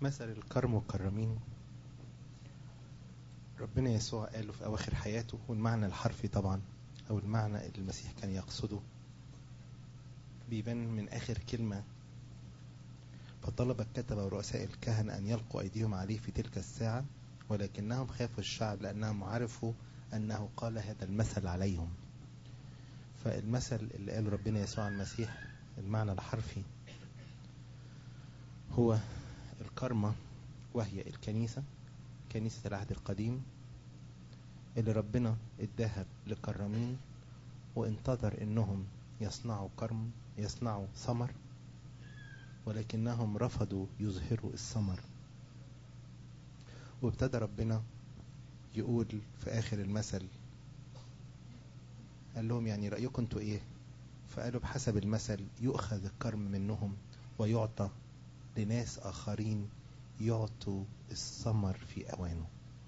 مثل الكرم والكرمين ربنا يسوع قاله في أواخر حياته والمعنى الحرفي طبعا أو المعنى اللي المسيح كان يقصده بيبان من آخر كلمة فطلب الكتبة ورؤساء الكهنة أن يلقوا أيديهم عليه في تلك الساعة ولكنهم خافوا الشعب لأنهم عرفوا أنه قال هذا المثل عليهم فالمثل اللي قاله ربنا يسوع المسيح المعنى الحرفي هو الكرمة وهي الكنيسة كنيسة العهد القديم اللي ربنا اداها لكرمين وانتظر انهم يصنعوا كرم يصنعوا ثمر ولكنهم رفضوا يظهروا الثمر وابتدى ربنا يقول في آخر المثل قال لهم يعني رأيكم انتوا ايه فقالوا بحسب المثل يؤخذ الكرم منهم ويعطى لناس آخرين يعطوا الثمر في أوانه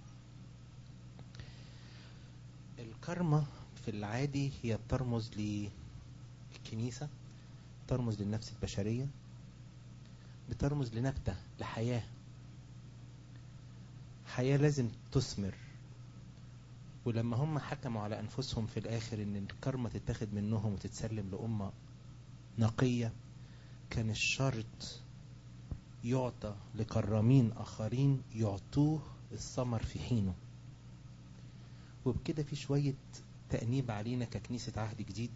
الكرمة في العادي هي ترمز للكنيسة ترمز للنفس البشرية بترمز لنبتة لحياة حياة لازم تثمر ولما هم حكموا على أنفسهم في الآخر إن الكرمة تتاخد منهم وتتسلم لأمة نقية كان الشرط يعطى لكرامين آخرين يعطوه الثمر في حينه وبكده في شوية تأنيب علينا ككنيسة عهد جديد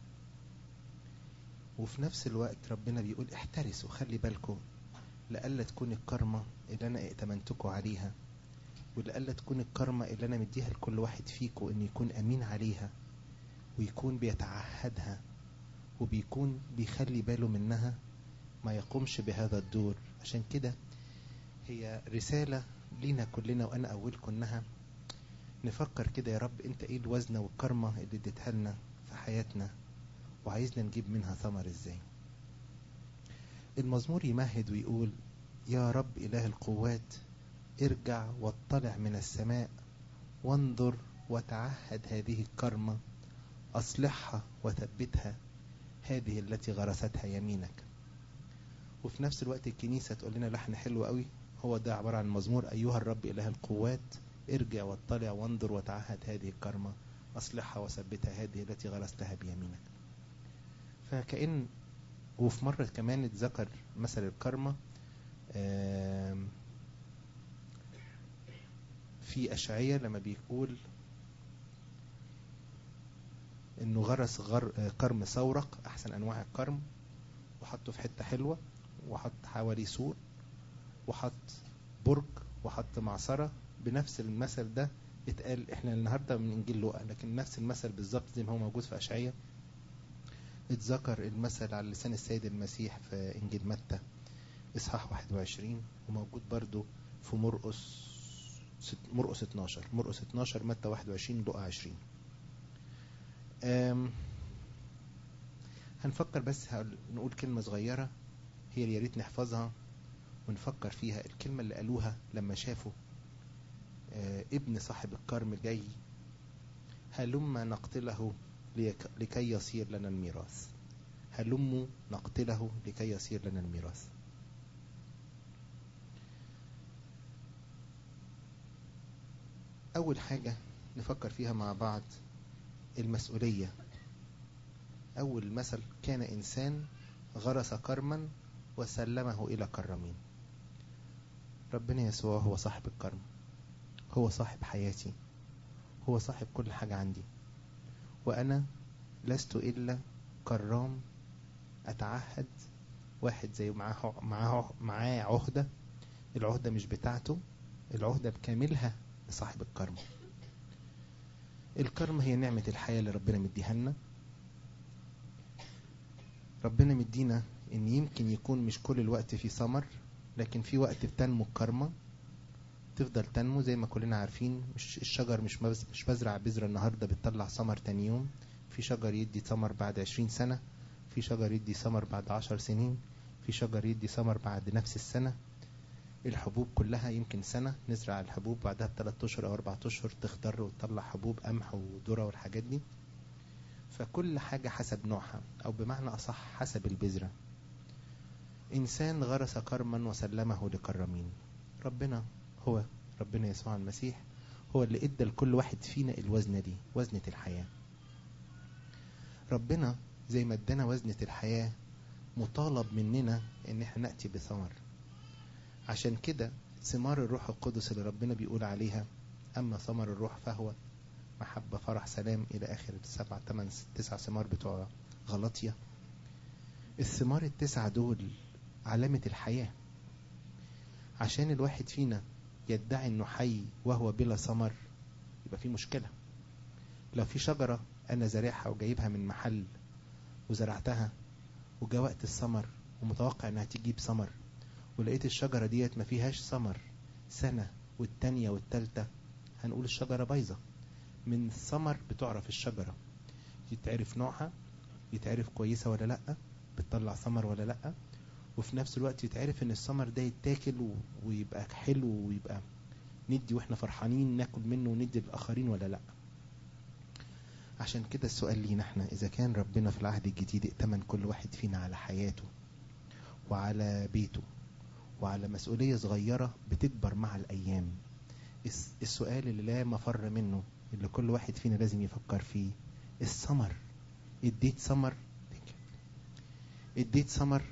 وفي نفس الوقت ربنا بيقول احترسوا خلي بالكم لألا تكون الكرمة اللي أنا ائتمنتكم عليها ولألا تكون الكرمة اللي أنا مديها لكل واحد فيكم إن يكون أمين عليها ويكون بيتعهدها وبيكون بيخلي باله منها ما يقومش بهذا الدور عشان كده هي رسالة لينا كلنا وأنا أولكم إنها نفكر كده يا رب أنت إيه الوزنة والكرمة اللي اديتها لنا في حياتنا وعايزنا نجيب منها ثمر إزاي المزمور يمهد ويقول يا رب إله القوات ارجع واطلع من السماء وانظر وتعهد هذه الكرمة أصلحها وثبتها هذه التي غرستها يمينك وفي نفس الوقت الكنيسة تقول لنا لحن حلو قوي هو ده عبارة عن مزمور أيها الرب إله القوات ارجع واطلع وانظر وتعهد هذه الكرمة أصلحها وثبتها هذه التي غرستها بيمينك فكأن وفي مرة كمان اتذكر مثل الكرمة في أشعية لما بيقول انه غرس غر... كرم سورق احسن انواع الكرم وحطه في حتة حلوة وحط حوالي سور وحط برج وحط معصرة بنفس المثل ده اتقال احنا النهاردة من انجيل لوقا لكن نفس المثل بالظبط زي ما هو موجود في اشعية اتذكر المثل على لسان السيد المسيح في انجيل متى اصحاح 21 وموجود برضو في مرقس مرقس 12 مرقس 12 متى 21 لقى 20 هنفكر بس نقول كلمة صغيرة هي اللي يا ريت نحفظها ونفكر فيها الكلمة اللي قالوها لما شافوا ابن صاحب الكرم جاي هلما نقتله لكي يصير لنا الميراث هلموا نقتله لكي يصير لنا الميراث أول حاجة نفكر فيها مع بعض المسؤولية أول مثل كان إنسان غرس كرما وسلمه إلى كرمين ربنا يسوع هو صاحب الكرم هو صاحب حياتي هو صاحب كل حاجة عندي وأنا لست إلا كرام أتعهد واحد زي معاه معاه معاه عهدة العهدة مش بتاعته العهدة بكاملها لصاحب الكرم الكرم هي نعمة الحياة اللي ربنا مديها لنا ربنا مدينا ان يمكن يكون مش كل الوقت في ثمر لكن في وقت بتنمو الكرمة تفضل تنمو زي ما كلنا عارفين مش الشجر مش مش بزرع بذرة النهاردة بتطلع ثمر تاني يوم في شجر يدي ثمر بعد عشرين سنة في شجر يدي ثمر بعد عشر سنين في شجر يدي ثمر بعد نفس السنة الحبوب كلها يمكن سنة نزرع الحبوب بعدها بثلاث أشهر أو أربعة أشهر تخضر وتطلع حبوب قمح وذرة والحاجات دي فكل حاجة حسب نوعها أو بمعنى أصح حسب البذرة إنسان غرس كرما وسلمه لكرمين ربنا هو ربنا يسوع المسيح هو اللي ادى لكل واحد فينا الوزنة دي وزنة الحياة ربنا زي ما ادانا وزنة الحياة مطالب مننا ان احنا نأتي بثمر عشان كده ثمار الروح القدس اللي ربنا بيقول عليها اما ثمر الروح فهو محبة فرح سلام الى اخر السبع تمن تسع ثمار بتوع غلطية الثمار التسعة دول علامة الحياة عشان الواحد فينا يدعي انه حي وهو بلا ثمر يبقى في مشكلة لو في شجرة انا زارعها وجايبها من محل وزرعتها وجاء وقت الثمر ومتوقع انها تجيب ثمر ولقيت الشجرة ديت ما فيهاش ثمر سنة والتانية والتالتة هنقول الشجرة بايظة من الثمر بتعرف الشجرة يتعرف نوعها يتعرف كويسة ولا لأ بتطلع ثمر ولا لأ وفي نفس الوقت يتعرف ان الثمر ده يتاكل ويبقى حلو ويبقى ندي واحنا فرحانين ناكل منه وندي للآخرين ولا لأ عشان كده السؤال لينا احنا إذا كان ربنا في العهد الجديد ائتمن كل واحد فينا على حياته وعلى بيته وعلى مسؤولية صغيرة بتكبر مع الأيام السؤال اللي لا مفر منه اللي كل واحد فينا لازم يفكر فيه الثمر اديت ثمر اديت ثمر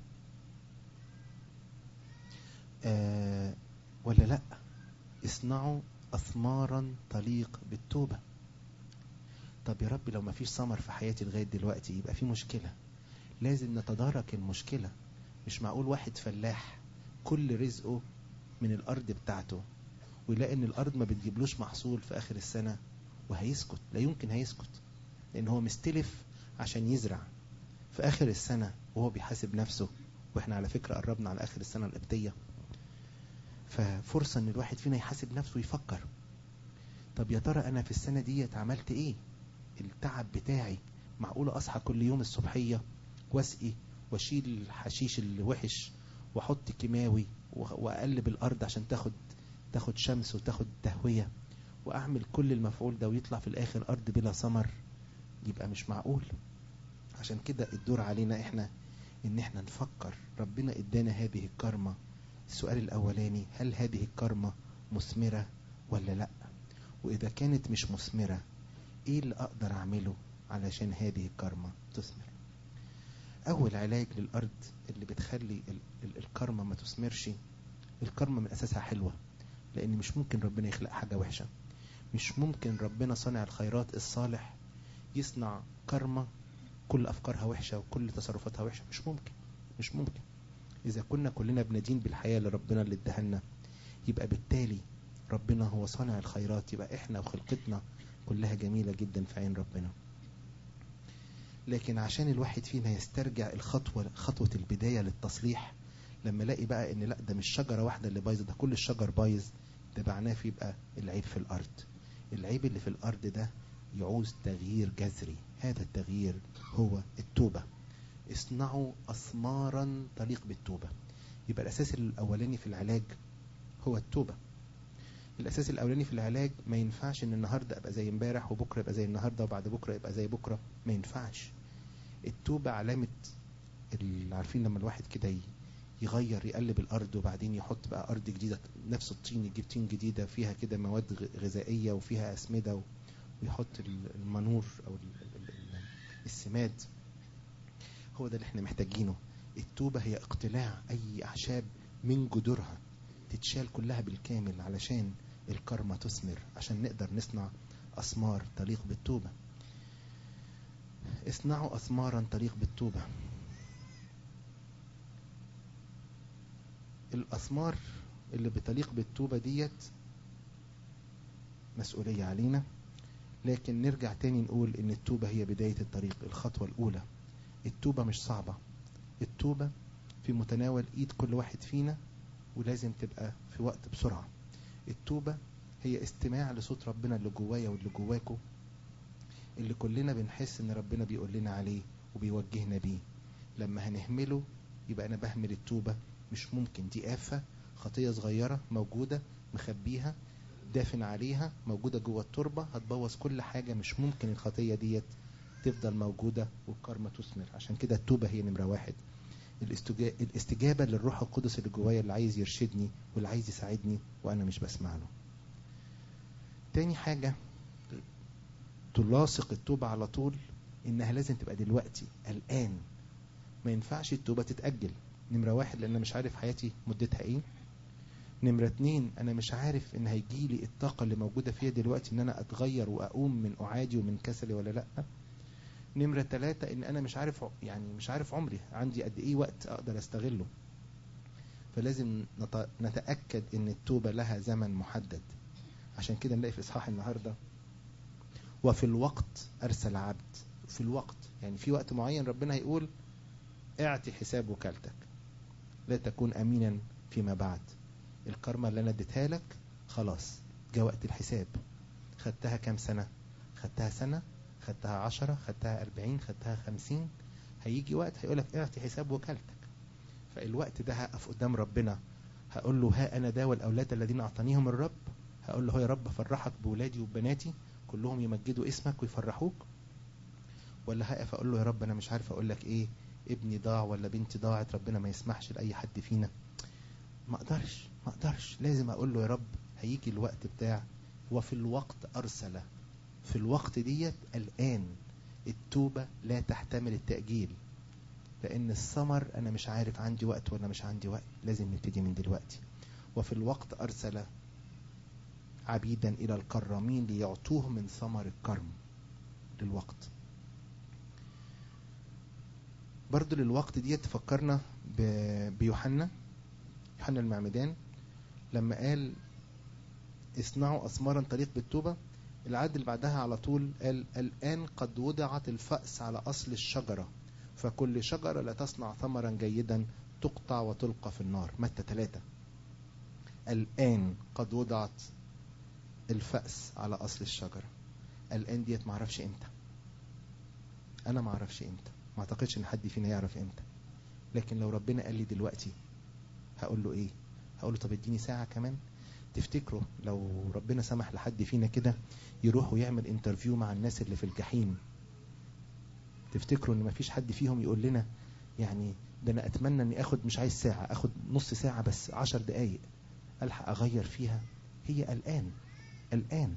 آه ولا لا اصنعوا أثمارا تليق بالتوبة طب يا رب لو ما فيش ثمر في حياتي لغاية دلوقتي يبقى في مشكلة لازم نتدارك المشكلة مش معقول واحد فلاح كل رزقه من الأرض بتاعته ويلاقي ان الأرض ما بتجيبلوش محصول في آخر السنة وهيسكت لا يمكن هيسكت لأن هو مستلف عشان يزرع في آخر السنة وهو بيحاسب نفسه واحنا على فكرة قربنا على آخر السنة القبطية ففرصة ان الواحد فينا يحاسب نفسه ويفكر طب يا ترى انا في السنة ديت عملت ايه التعب بتاعي معقولة اصحى كل يوم الصبحية واسقي واشيل الحشيش الوحش واحط كيماوي واقلب الارض عشان تاخد تاخد شمس وتاخد تهوية واعمل كل المفعول ده ويطلع في الاخر ارض بلا ثمر يبقى مش معقول عشان كده الدور علينا احنا ان احنا نفكر ربنا ادانا هذه الكرمة السؤال الاولاني هل هذه الكرمة مثمرة ولا لا واذا كانت مش مثمرة ايه اللي اقدر اعمله علشان هذه الكرمة تثمر اول علاج للارض اللي بتخلي الكرمة ما تثمرش الكرمة من اساسها حلوة لان مش ممكن ربنا يخلق حاجة وحشة مش ممكن ربنا صانع الخيرات الصالح يصنع كرمة كل افكارها وحشة وكل تصرفاتها وحشة مش ممكن مش ممكن اذا كنا كلنا بندين بالحياة اللي ربنا اللي ادهلنا يبقى بالتالي ربنا هو صانع الخيرات يبقى احنا وخلقتنا كلها جميلة جدا في عين ربنا لكن عشان الواحد فينا يسترجع الخطوة خطوة البداية للتصليح لما الاقي بقى ان لا ده مش شجرة واحدة اللي بايظة ده كل الشجر بايظ ده معناه في يبقى العيب في الارض العيب اللي في الارض ده يعوز تغيير جذري هذا التغيير هو التوبة اصنعوا أثمارا تليق بالتوبة يبقى الأساس الأولاني في العلاج هو التوبة الأساس الأولاني في العلاج ما ينفعش إن النهاردة أبقى زي امبارح وبكرة يبقى زي النهاردة وبعد بكرة يبقى زي بكرة ما ينفعش التوبة علامة اللي عارفين لما الواحد كده يغير يقلب الأرض وبعدين يحط بقى أرض جديدة نفس الطين يجيب طين جديدة فيها كده مواد غذائية وفيها أسمدة ويحط المنور أو السماد هو ده اللي احنا محتاجينه التوبة هي اقتلاع اي اعشاب من جذورها تتشال كلها بالكامل علشان الكرمة تثمر عشان نقدر نصنع اثمار تليق بالتوبة اصنعوا اثمارا تليق بالتوبة الاثمار اللي بتليق بالتوبة ديت مسؤولية علينا لكن نرجع تاني نقول ان التوبة هي بداية الطريق الخطوة الاولى التوبة مش صعبة التوبة في متناول ايد كل واحد فينا ولازم تبقى في وقت بسرعة التوبة هي استماع لصوت ربنا اللي جوايا واللي جواكو اللي كلنا بنحس ان ربنا بيقول لنا عليه وبيوجهنا بيه لما هنهمله يبقى انا بهمل التوبة مش ممكن دي آفة خطية صغيرة موجودة مخبيها دافن عليها موجودة جوه التربة هتبوظ كل حاجة مش ممكن الخطية ديت تفضل موجودة والكرمة تثمر عشان كده التوبة هي نمرة واحد الاستجا- الاستجابة للروح القدس اللي جوايا اللي عايز يرشدني واللي عايز يساعدني وأنا مش بسمع له تاني حاجة تلاصق التوبة على طول إنها لازم تبقى دلوقتي الآن ما ينفعش التوبة تتأجل نمرة واحد لأن أنا مش عارف حياتي مدتها إيه نمرة اتنين أنا مش عارف إن هيجيلي الطاقة اللي موجودة فيها دلوقتي إن أنا أتغير وأقوم من أعادي ومن كسلي ولا لأ نمرة تلاتة إن أنا مش عارف ع- يعني مش عارف عمري عندي قد إيه وقت أقدر أستغله فلازم نت- نتأكد إن التوبة لها زمن محدد عشان كده نلاقي في إصحاح النهاردة وفي الوقت أرسل عبد في الوقت يعني في وقت معين ربنا هيقول اعطي حساب وكالتك لا تكون أمينا فيما بعد الكرمة اللي أنا اديتها لك خلاص جاء وقت الحساب خدتها كام سنة خدتها سنة خدتها عشرة خدتها أربعين خدتها خمسين هيجي وقت هيقولك اعطي حساب وكالتك فالوقت ده هقف قدام ربنا هقول له ها أنا ده والأولاد الذين أعطانيهم الرب هقول له يا رب فرحك بولادي وبناتي كلهم يمجدوا اسمك ويفرحوك ولا هقف اقول له يا رب انا مش عارف اقول لك ايه ابني ضاع ولا بنتي ضاعت ربنا ما يسمحش لاي حد فينا ما اقدرش ما اقدرش لازم اقول له يا رب هيجي الوقت بتاع وفي الوقت ارسل في الوقت ديت الان التوبة لا تحتمل التأجيل لأن الثمر أنا مش عارف عندي وقت ولا مش عندي وقت لازم نبتدي من دلوقتي وفي الوقت أرسل عبيدا إلى الكرامين ليعطوه من ثمر الكرم للوقت برضو للوقت دي تفكرنا ب- بيوحنا يوحنا المعمدان لما قال اصنعوا أثمارا طريق بالتوبة العدد اللي بعدها على طول قال الآن قد وضعت الفأس على أصل الشجرة فكل شجرة لا تصنع ثمرا جيدا تقطع وتلقى في النار متى ثلاثة الآن قد وضعت الفأس على أصل الشجرة الآن ديت معرفش إمتى أنا معرفش إمتى ما أعتقدش إن حد فينا يعرف إمتى لكن لو ربنا قال لي دلوقتي هقول له إيه هقول له طب اديني ساعة كمان تفتكروا لو ربنا سمح لحد فينا كده يروح ويعمل انترفيو مع الناس اللي في الجحيم تفتكروا ان مفيش حد فيهم يقول لنا يعني ده انا اتمنى اني اخد مش عايز ساعة اخد نص ساعة بس عشر دقايق الحق اغير فيها هي الان الان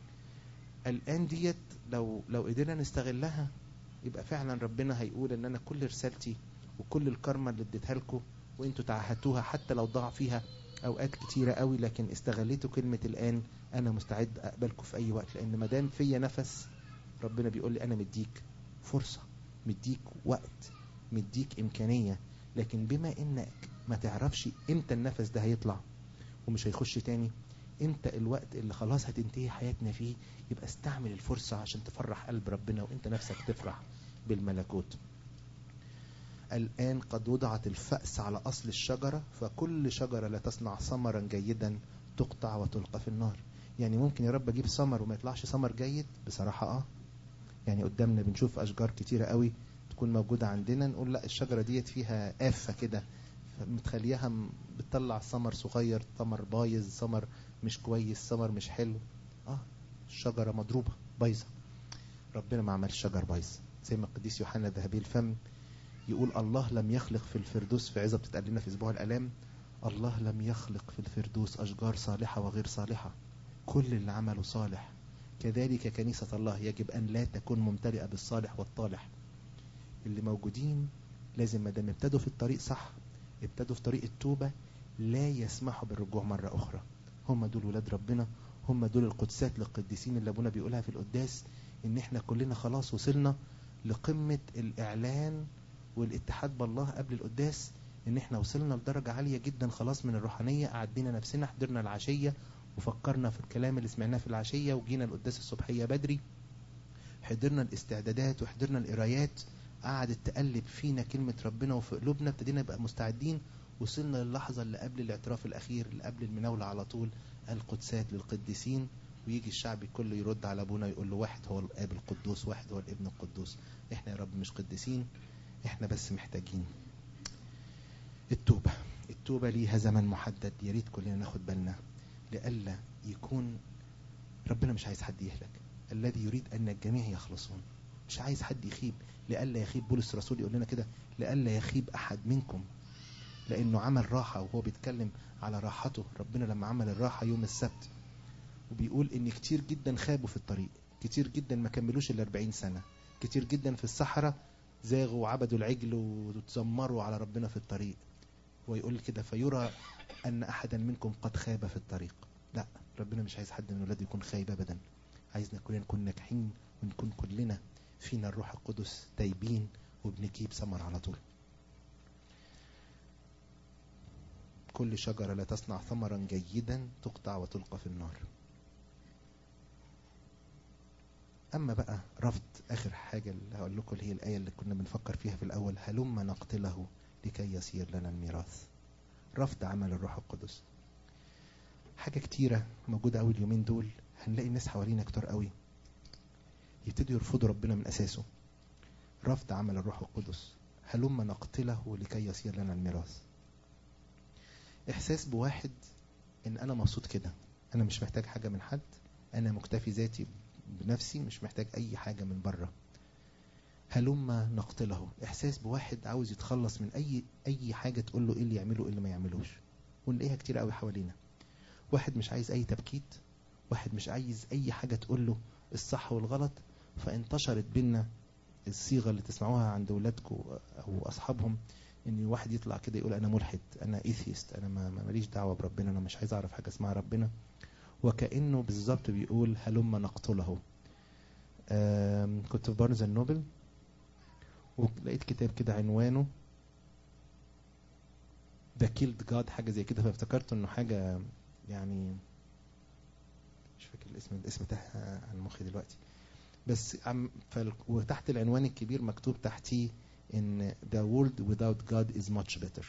الان ديت لو لو قدرنا نستغلها يبقى فعلا ربنا هيقول ان انا كل رسالتي وكل الكرمة اللي اديتها لكم وانتوا تعهدتوها حتى لو ضاع فيها اوقات كتيرة قوي لكن استغليتوا كلمة الان انا مستعد اقبلكم في اي وقت لان ما دام فيا نفس ربنا بيقول لي انا مديك فرصة مديك وقت مديك امكانية لكن بما انك ما تعرفش امتى النفس ده هيطلع ومش هيخش تاني امتى الوقت اللي خلاص هتنتهي حياتنا فيه يبقى استعمل الفرصة عشان تفرح قلب ربنا وانت نفسك تفرح بالملكوت الآن قد وضعت الفأس على أصل الشجرة فكل شجرة لا تصنع ثمرا جيدا تقطع وتلقى في النار يعني ممكن يا رب اجيب ثمر وما يطلعش ثمر جيد بصراحة اه يعني قدامنا بنشوف أشجار كتيرة قوي تكون موجودة عندنا نقول لا الشجرة ديت فيها آفة كده متخليها م- بتطلع ثمر صغير ثمر بايظ ثمر مش كويس ثمر مش حلو اه الشجرة مضروبة بايظة ربنا ما عملش شجر بايظ زي ما القديس يوحنا ذهبي الفم يقول الله لم يخلق في الفردوس في عظة بتتقال لنا في أسبوع الآلام الله لم يخلق في الفردوس أشجار صالحة وغير صالحة كل اللي عمله صالح كذلك كنيسة الله يجب أن لا تكون ممتلئة بالصالح والطالح اللي موجودين لازم ما دام ابتدوا في الطريق صح ابتدوا في طريق التوبة لا يسمحوا بالرجوع مرة أخرى هم دول ولاد ربنا هم دول القدسات للقديسين اللي أبونا بيقولها في القداس إن إحنا كلنا خلاص وصلنا لقمة الإعلان والاتحاد بالله قبل القداس إن إحنا وصلنا لدرجة عالية جدا خلاص من الروحانية قعدنا نفسنا حضرنا العشية وفكرنا في الكلام اللي سمعناه في العشية وجينا القداس الصبحية بدري حضرنا الاستعدادات وحضرنا القرايات قعدت تقلب فينا كلمة ربنا وفي قلوبنا ابتدينا نبقى مستعدين وصلنا للحظة اللي قبل الاعتراف الأخير اللي قبل المناولة على طول القدسات للقديسين ويجي الشعب كله يرد على أبونا يقول له واحد هو الآب القدوس واحد هو الابن القدوس احنا يا رب مش قديسين احنا بس محتاجين التوبة التوبة ليها زمن محدد يا ريت كلنا ناخد بالنا لئلا يكون ربنا مش عايز حد يهلك الذي يريد أن الجميع يخلصون مش عايز حد يخيب لئلا يخيب بولس الرسول يقول لنا كده لئلا يخيب احد منكم لانه عمل راحه وهو بيتكلم على راحته ربنا لما عمل الراحه يوم السبت وبيقول ان كتير جدا خابوا في الطريق كتير جدا ما كملوش ال 40 سنه كتير جدا في الصحراء زاغوا وعبدوا العجل وتذمروا على ربنا في الطريق ويقول كده فيرى ان احدا منكم قد خاب في الطريق لا ربنا مش عايز حد من ولاده يكون خايب ابدا عايزنا كلنا نكون ناجحين ونكون كلنا فينا الروح القدس تايبين وبنجيب ثمر على طول كل شجرة لا تصنع ثمرا جيدا تقطع وتلقى في النار أما بقى رفض آخر حاجة اللي هقول لكم اللي هي الآية اللي كنا بنفكر فيها في الأول هلم نقتله لكي يصير لنا الميراث رفض عمل الروح القدس حاجة كتيرة موجودة أوي اليومين دول هنلاقي الناس حوالينا كتير قوي يبتدوا يرفضوا ربنا من أساسه رفض عمل الروح القدس هلم نقتله لكي يصير لنا الميراث إحساس بواحد إن أنا مبسوط كده أنا مش محتاج حاجة من حد أنا مكتفي ذاتي بنفسي مش محتاج أي حاجة من بره هلم نقتله إحساس بواحد عاوز يتخلص من أي أي حاجة تقول له إيه اللي يعمله إيه اللي ما يعملوش ونلاقيها كتير قوي حوالينا واحد مش عايز أي تبكيت واحد مش عايز أي حاجة تقول له الصح والغلط فانتشرت بينا الصيغة اللي تسمعوها عند ولادكم أو أصحابهم ان واحد يطلع كده يقول انا ملحد انا ايثيست انا ما ماليش دعوه بربنا انا مش عايز اعرف حاجه اسمها ربنا وكانه بالظبط بيقول هلم نقتله كنت في بارنز النوبل ولقيت كتاب كده عنوانه ذا كيلد جاد حاجه زي كده فافتكرت انه حاجه يعني مش فاكر الاسم الاسم بتاعها عن مخي دلوقتي بس عم وتحت العنوان الكبير مكتوب تحتيه ان the world without God is much better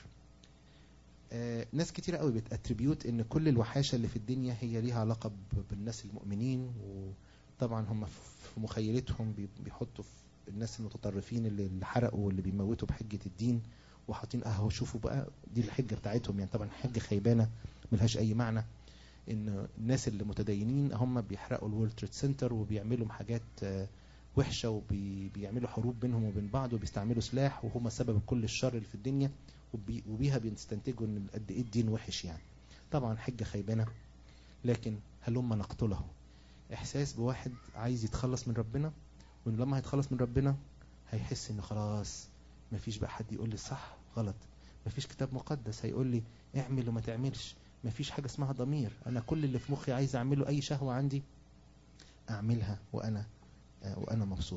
آه ناس كتير قوي بتاتريبيوت ان كل الوحاشه اللي في الدنيا هي ليها علاقه بالناس المؤمنين وطبعا هم في مخيلتهم بيحطوا في الناس المتطرفين اللي, اللي حرقوا واللي بيموتوا بحجه الدين وحاطين اهو شوفوا بقى دي الحجه بتاعتهم يعني طبعا حجه خيبانه ملهاش اي معنى ان الناس اللي متدينين هم بيحرقوا الورلد تريد سنتر وبيعملوا حاجات آه وحشه وبيعملوا حروب بينهم وبين بعض وبيستعملوا سلاح وهم سبب كل الشر اللي في الدنيا وبي وبيها بيستنتجوا ان قد ايه الدين وحش يعني طبعا حجه خيبانه لكن هلم نقتله احساس بواحد عايز يتخلص من ربنا ولما هيتخلص من ربنا هيحس انه خلاص مفيش بقى حد يقول لي صح غلط مفيش كتاب مقدس هيقول لي اعمل وما تعملش مفيش حاجه اسمها ضمير انا كل اللي في مخي عايز اعمله اي شهوه عندي اعملها وانا وانا مبسوط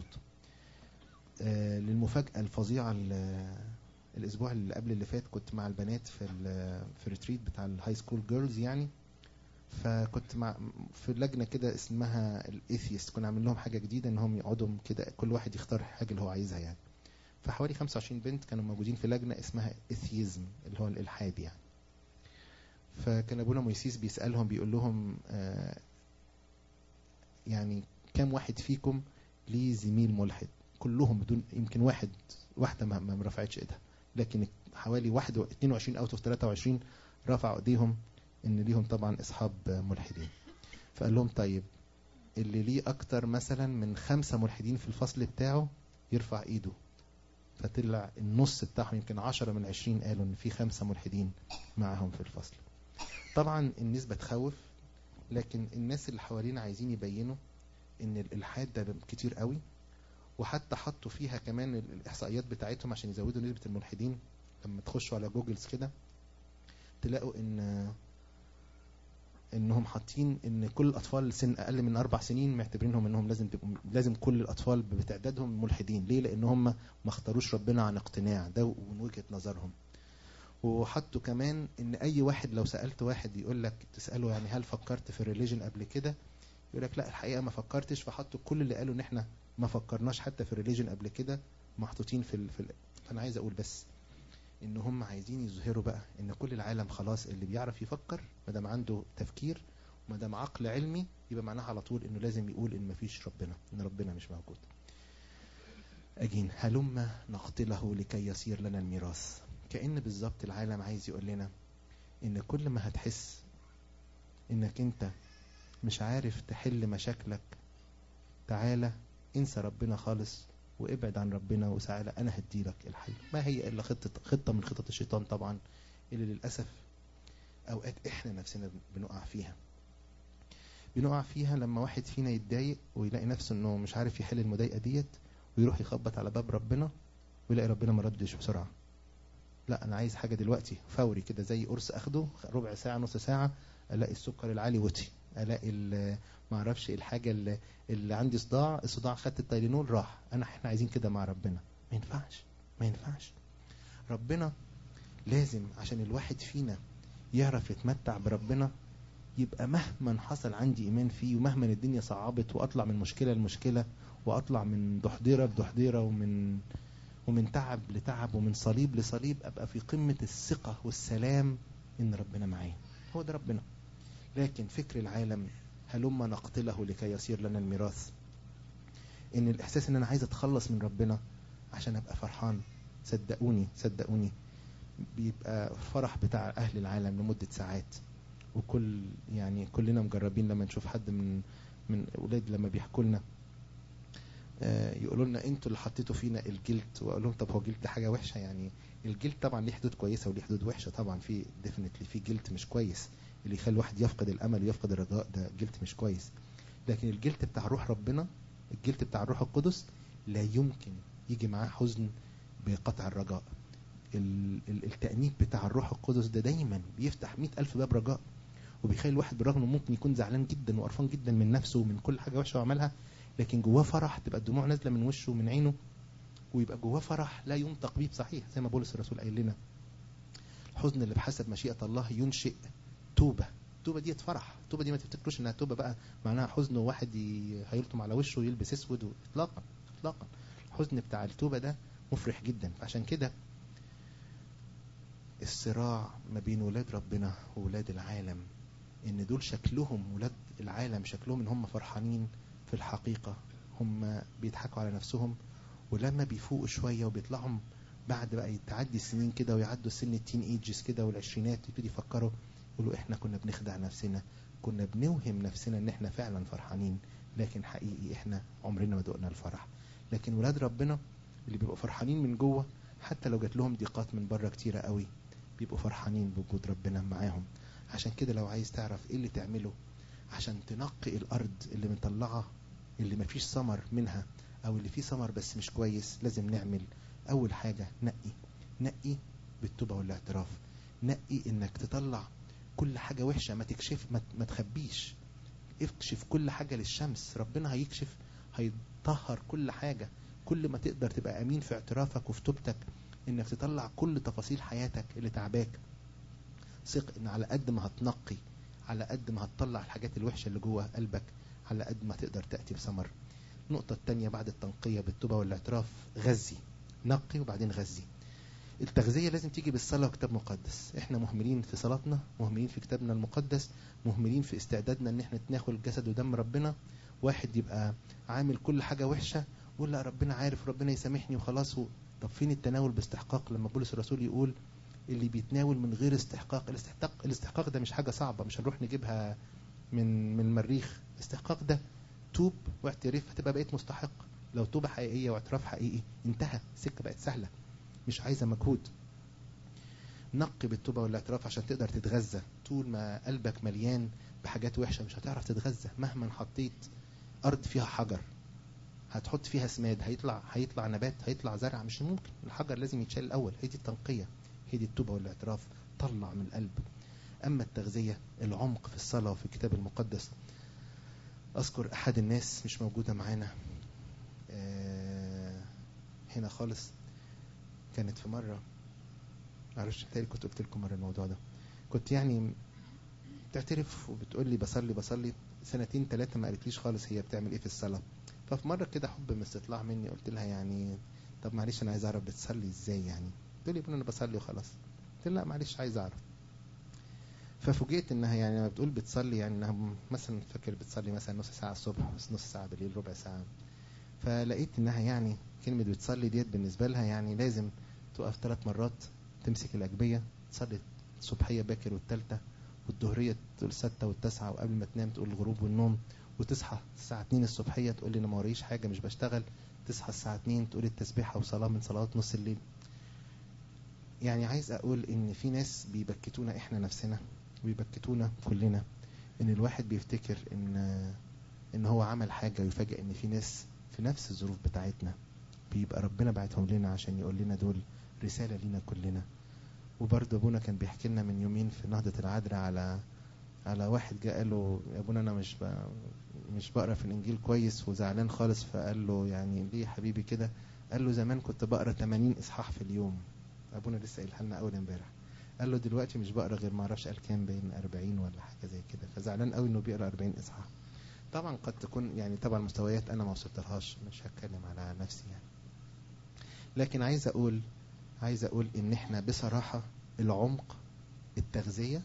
للمفاجاه الفظيعه الاسبوع اللي قبل اللي فات كنت مع البنات في في الريتريت بتاع الهاي سكول جيرلز يعني فكنت مع في لجنه كده اسمها الايثيست كنا عاملين لهم حاجه جديده انهم يقعدوا كده كل واحد يختار حاجه اللي هو عايزها يعني فحوالي 25 بنت كانوا موجودين في لجنه اسمها ايثيزم اللي هو الالحاد يعني فكان ابونا مويسيس بيسالهم بيقول لهم آه يعني كام واحد فيكم ليه زميل ملحد كلهم بدون يمكن واحد واحده ما, ما رفعتش ايدها لكن حوالي واحد 22 اوت اوف 23 رفعوا ايديهم ان ليهم طبعا اصحاب ملحدين فقال لهم طيب اللي ليه اكتر مثلا من خمسة ملحدين في الفصل بتاعه يرفع ايده فطلع النص بتاعهم يمكن 10 من 20 قالوا ان في خمسة ملحدين معاهم في الفصل طبعا النسبة تخوف لكن الناس اللي حوالينا عايزين يبينوا ان الالحاد ده كتير قوي وحتى حطوا فيها كمان الاحصائيات بتاعتهم عشان يزودوا نسبة الملحدين لما تخشوا على جوجلز كده تلاقوا ان انهم حاطين ان كل الاطفال سن اقل من اربع سنين معتبرينهم انهم لازم تبقوا لازم كل الاطفال بتعدادهم ملحدين ليه لان هم ما اختاروش ربنا عن اقتناع ده من وجهه نظرهم وحطوا كمان ان اي واحد لو سالت واحد يقول لك تساله يعني هل فكرت في الريليجن قبل كده يقول لك لا الحقيقه ما فكرتش فحطوا كل اللي قالوا ان احنا ما فكرناش حتى في الريليجن قبل كده محطوطين في ال... في ال... فانا عايز اقول بس ان هم عايزين يظهروا بقى ان كل العالم خلاص اللي بيعرف يفكر ما دام عنده تفكير وما دام عقل علمي يبقى معناها على طول انه لازم يقول ان مفيش ربنا ان ربنا مش موجود اجين هلم نقتله لكي يصير لنا الميراث كأن بالظبط العالم عايز يقول لنا ان كل ما هتحس انك انت مش عارف تحل مشاكلك تعالى انسى ربنا خالص وابعد عن ربنا وسعى انا هديلك الحل ما هي الا خطه خطه من خطط الشيطان طبعا اللي للاسف اوقات احنا نفسنا بنقع فيها بنقع فيها لما واحد فينا يتضايق ويلاقي نفسه انه مش عارف يحل المضايقه ديت ويروح يخبط على باب ربنا ويلاقي ربنا ما ردش بسرعه لا انا عايز حاجه دلوقتي فوري كده زي قرص اخده ربع ساعه نص ساعه الاقي السكر العالي وطي الاقي ما اعرفش الحاجه اللي, اللي عندي صداع الصداع خدت التايلينول راح انا احنا عايزين كده مع ربنا ما ينفعش ما ينفعش ربنا لازم عشان الواحد فينا يعرف يتمتع بربنا يبقى مهما حصل عندي ايمان فيه ومهما الدنيا صعبت واطلع من مشكله لمشكله واطلع من دحضيره لدحضيره ومن ومن تعب لتعب ومن صليب لصليب ابقى في قمه الثقه والسلام ان ربنا معايا هو ده ربنا لكن فكر العالم هلما نقتله لكي يصير لنا الميراث ان الاحساس ان انا عايز اتخلص من ربنا عشان ابقى فرحان صدقوني صدقوني بيبقى فرح بتاع اهل العالم لمده ساعات وكل يعني كلنا مجربين لما نشوف حد من من اولاد لما بيحكوا لنا يقولوا لنا انتوا اللي حطيتوا فينا الجلد واقول لهم طب هو جلد حاجه وحشه يعني الجلد طبعا ليه حدود كويسه وليه حدود وحشه طبعا في ديفنتلي في جلد مش كويس اللي يخلي الواحد يفقد الامل ويفقد الرجاء ده جلد مش كويس لكن الجلد بتاع روح ربنا الجلد بتاع الروح القدس لا يمكن يجي معاه حزن بقطع الرجاء التأنيب بتاع الروح القدس ده دايما بيفتح مئة ألف باب رجاء وبيخلي الواحد بالرغم ممكن يكون زعلان جدا وقرفان جدا من نفسه ومن كل حاجة وحشة وعملها لكن جواه فرح تبقى الدموع نازلة من وشه ومن عينه ويبقى جواه فرح لا ينطق به بصحيح زي ما بولس الرسول قايل لنا الحزن اللي بحسب مشيئة الله ينشئ توبة التوبة دي فرح التوبة دي ما تفتكروش انها توبة بقى معناها حزن وواحد هيلطم على وشه ويلبس اسود اطلاقا اطلاقا الحزن بتاع التوبة ده مفرح جدا عشان كده الصراع ما بين ولاد ربنا وولاد العالم ان دول شكلهم ولاد العالم شكلهم ان هم فرحانين في الحقيقة هم بيضحكوا على نفسهم ولما بيفوقوا شوية وبيطلعوا بعد بقى تعدي السنين كده ويعدوا سن التين ايجز كده والعشرينات يبتدي يفكروا يقولوا احنا كنا بنخدع نفسنا كنا بنوهم نفسنا ان احنا فعلا فرحانين لكن حقيقي احنا عمرنا ما دقنا الفرح لكن ولاد ربنا اللي بيبقوا فرحانين من جوه حتى لو جات لهم ضيقات من بره كتيرة قوي بيبقوا فرحانين بوجود ربنا معاهم عشان كده لو عايز تعرف ايه اللي تعمله عشان تنقي الارض اللي مطلعه اللي مفيش ثمر منها او اللي فيه ثمر بس مش كويس لازم نعمل اول حاجة نقي نقي بالتوبة والاعتراف نقي انك تطلع كل حاجة وحشة ما تكشف ما, ما تخبيش اكشف كل حاجة للشمس ربنا هيكشف هيطهر كل حاجة كل ما تقدر تبقى امين في اعترافك وفي توبتك انك تطلع كل تفاصيل حياتك اللي تعباك ثق ان على قد ما هتنقي على قد ما هتطلع الحاجات الوحشة اللي جوه قلبك على قد ما تقدر تأتي بثمر النقطة التانية بعد التنقية بالتوبة والاعتراف غذي نقي وبعدين غذي التغذية لازم تيجي بالصلاة وكتاب مقدس احنا مهملين في صلاتنا مهملين في كتابنا المقدس مهملين في استعدادنا ان احنا ناخد جسد ودم ربنا واحد يبقى عامل كل حاجة وحشة يقول لا ربنا عارف ربنا يسامحني وخلاص و... طب فين التناول باستحقاق لما بولس الرسول يقول اللي بيتناول من غير استحقاق الاستحقاق الاستحقاق ده مش حاجة صعبة مش هنروح نجيبها من من المريخ الاستحقاق ده توب واعترف هتبقى بقيت مستحق لو توبة حقيقية واعتراف حقيقي انتهى السكة بقت سهلة مش عايزة مجهود نقي بالتوبة والاعتراف عشان تقدر تتغذى طول ما قلبك مليان بحاجات وحشة مش هتعرف تتغذى مهما حطيت أرض فيها حجر هتحط فيها سماد هيطلع هيطلع نبات هيطلع زرع مش ممكن الحجر لازم يتشال الأول هي دي التنقية هي دي التوبة والاعتراف طلع من القلب أما التغذية العمق في الصلاة وفي الكتاب المقدس أذكر أحد الناس مش موجودة معانا هنا خالص كانت في مرة معرفش تاني كنت قلت لكم مرة الموضوع ده كنت يعني بتعترف وبتقول لي بصلي بصلي سنتين ثلاثة ما قالتليش خالص هي بتعمل ايه في الصلاة ففي مرة كده حب من استطلاع مني قلت لها يعني طب معلش انا عايز اعرف بتصلي ازاي يعني تقول لي انا بصلي وخلاص قلت لها لا معلش عايز اعرف ففوجئت انها يعني لما بتقول بتصلي يعني انها مثلا فاكر بتصلي مثلا نص ساعة الصبح نص ساعة بالليل ربع ساعة فلقيت انها يعني كلمة بتصلي ديت بالنسبة لها يعني لازم تقف ثلاث مرات تمسك الأجبية تصلي الصبحية باكر والتالتة والظهرية تقول ستة والتسعة وقبل ما تنام تقول الغروب والنوم وتصحى الساعة 2 الصبحية تقول لي أنا ما وريش حاجة مش بشتغل تصحى الساعة 2 تقول التسبيحة وصلاة من صلوات نص الليل يعني عايز اقول ان في ناس بيبكتونا احنا نفسنا ويبكتونا كلنا ان الواحد بيفتكر ان ان هو عمل حاجة ويفاجئ ان في ناس في نفس الظروف بتاعتنا بيبقى ربنا بعتهم لنا عشان يقول لنا دول رسالة لينا كلنا وبرضه ابونا كان بيحكي لنا من يومين في نهضة العذراء على على واحد جه قال له يا ابونا انا مش ب... مش بقرا في الانجيل كويس وزعلان خالص فقال له يعني ليه يا حبيبي كده قال له زمان كنت بقرا 80 اصحاح في اليوم ابونا لسه قايلها لنا اول امبارح قال له دلوقتي مش بقرا غير ما اعرفش قال كام بين 40 ولا حاجه زي كده فزعلان قوي انه بيقرا 40 اصحاح طبعا قد تكون يعني طبعا مستويات انا ما وصلتلهاش مش هتكلم على نفسي يعني لكن عايز اقول عايز اقول ان احنا بصراحه العمق التغذيه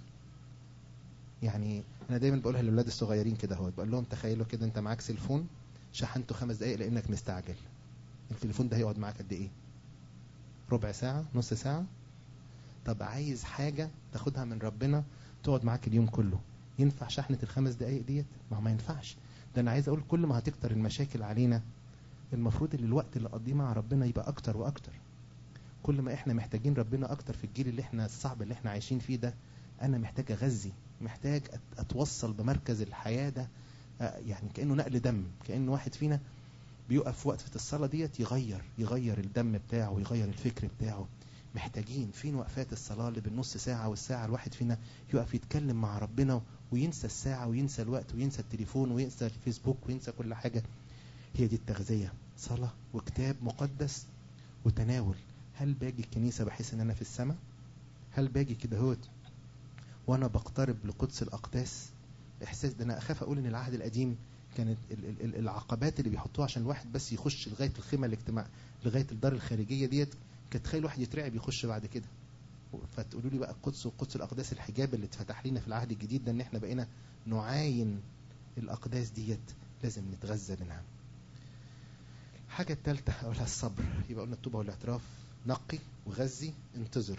يعني انا دايما بقولها للاولاد الصغيرين كده اهو بقول لهم تخيلوا كده انت معاك سيلفون شحنته خمس دقايق لانك مستعجل التليفون ده هيقعد معاك قد ايه ربع ساعه نص ساعه طب عايز حاجه تاخدها من ربنا تقعد معاك اليوم كله ينفع شحنه الخمس دقايق ديت ما هو ما ينفعش ده انا عايز اقول كل ما هتكتر المشاكل علينا المفروض ان الوقت اللي اقضيه مع ربنا يبقى اكتر واكتر كل ما احنا محتاجين ربنا اكتر في الجيل اللي احنا الصعب اللي احنا عايشين فيه ده انا محتاج اغذي محتاج اتوصل بمركز الحياه ده يعني كانه نقل دم كان واحد فينا بيقف وقفه الصلاه ديت يغير يغير الدم بتاعه ويغير الفكر بتاعه محتاجين فين وقفات الصلاه اللي بالنص ساعه والساعه الواحد فينا يقف يتكلم مع ربنا وينسى الساعه وينسى الوقت وينسى التليفون وينسى الفيسبوك وينسى كل حاجه هي دي التغذيه صلاه وكتاب مقدس وتناول هل باجي الكنيسه بحس ان انا في السماء هل باجي كده هوت وانا بقترب لقدس الاقداس احساس ده انا اخاف اقول ان العهد القديم كانت العقبات اللي بيحطوها عشان الواحد بس يخش لغايه الخيمه الاجتماع لغايه الدار الخارجيه ديت كانت تخيل واحد يترعب يخش بعد كده فتقولوا لي بقى القدس وقدس الاقداس الحجاب اللي اتفتح لنا في العهد الجديد ده ان احنا بقينا نعاين الاقداس ديت لازم نتغذى منها الحاجة الثالثة أقولها الصبر يبقى قلنا التوبة والاعتراف نقي وغذي انتظر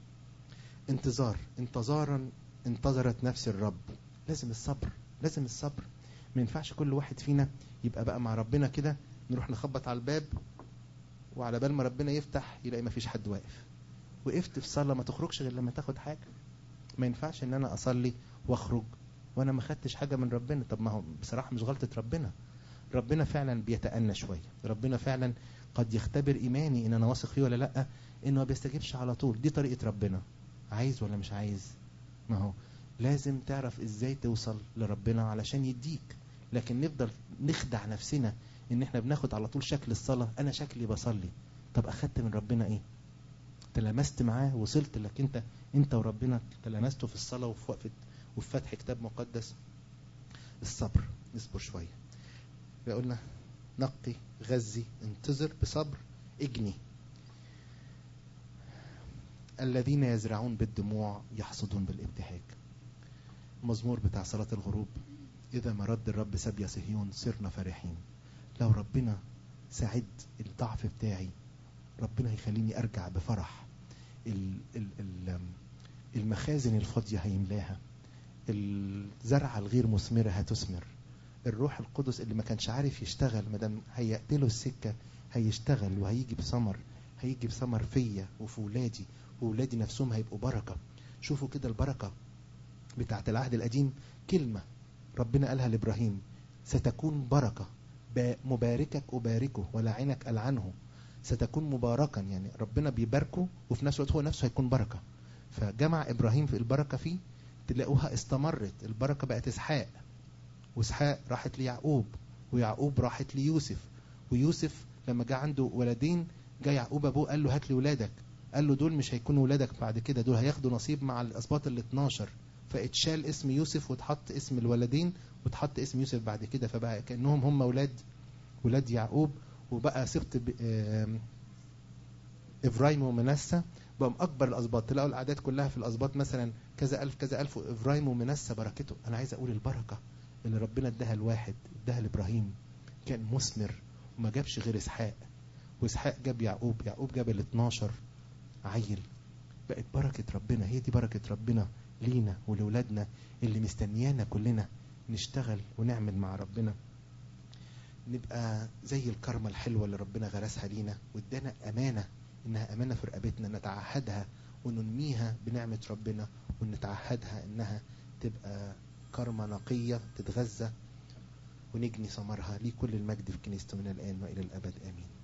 انتظار انتظارا انتظرت نفس الرب لازم الصبر لازم الصبر ما ينفعش كل واحد فينا يبقى بقى مع ربنا كده نروح نخبط على الباب وعلى بال ما ربنا يفتح يلاقي ما فيش حد واقف وقفت في صلاة ما تخرجش غير لما تاخد حاجة ما ينفعش ان انا اصلي واخرج وانا ما خدتش حاجة من ربنا طب ما هو بصراحة مش غلطة ربنا ربنا فعلا بيتأنى شوية ربنا فعلا قد يختبر ايماني ان انا واثق فيه ولا لا انه ما بيستجيبش على طول دي طريقة ربنا عايز ولا مش عايز ما هو لازم تعرف ازاي توصل لربنا علشان يديك لكن نفضل نخدع نفسنا ان احنا بناخد على طول شكل الصلاة انا شكلي بصلي طب اخدت من ربنا ايه تلامست معاه وصلت لك انت انت وربنا تلامسته في الصلاة وفي وقفة وفي فتح كتاب مقدس الصبر نصبر شوية قلنا نقي غذي انتظر بصبر اجني الذين يزرعون بالدموع يحصدون بالابتهاج المزمور بتاع صلاة الغروب إذا ما رد الرب سبي صهيون صرنا فرحين لو ربنا ساعد الضعف بتاعي ربنا هيخليني أرجع بفرح المخازن الفاضية هيملاها الزرعة الغير مثمرة هتثمر الروح القدس اللي ما كانش عارف يشتغل مادام هيأت له السكة هيشتغل وهيجي بثمر هيجي بثمر فيا وفي ولادي وولادي نفسهم هيبقوا بركة شوفوا كده البركة بتاعت العهد القديم كلمة ربنا قالها لإبراهيم ستكون بركة مباركك أباركه ولعنك ألعنه ستكون مباركا يعني ربنا بيباركه وفي نفس الوقت هو نفسه هيكون بركة فجمع إبراهيم في البركة فيه تلاقوها استمرت البركة بقت إسحاق وإسحاق راحت ليعقوب ويعقوب راحت ليوسف ويوسف لما جاء عنده ولدين جاء يعقوب أبوه قال له هات لي ولادك قال له دول مش هيكونوا ولادك بعد كده دول هياخدوا نصيب مع الأسباط ال 12 فاتشال اسم يوسف واتحط اسم الولدين واتحط اسم يوسف بعد كده فبقى كأنهم هم ولاد ولاد يعقوب وبقى سبط إفرايم ومنسى بقوا أكبر الأسباط تلاقوا الأعداد كلها في الأسباط مثلا كذا ألف كذا ألف وإفرايم ومنسى بركته أنا عايز أقول البركة اللي ربنا اداها لواحد اداها لإبراهيم كان مثمر وما جابش غير إسحاق وإسحاق جاب يعقوب يعقوب جاب ال 12 عيل بقت بركة ربنا هي دي بركة ربنا لينا ولولادنا اللي مستنيانا كلنا نشتغل ونعمل مع ربنا نبقى زي الكرمة الحلوة اللي ربنا غرسها لينا وادانا أمانة إنها أمانة في رقبتنا نتعهدها وننميها بنعمة ربنا ونتعهدها إنها تبقى كرمة نقية تتغذى ونجني ثمرها ليه كل المجد في كنيسته من الآن وإلى الأبد آمين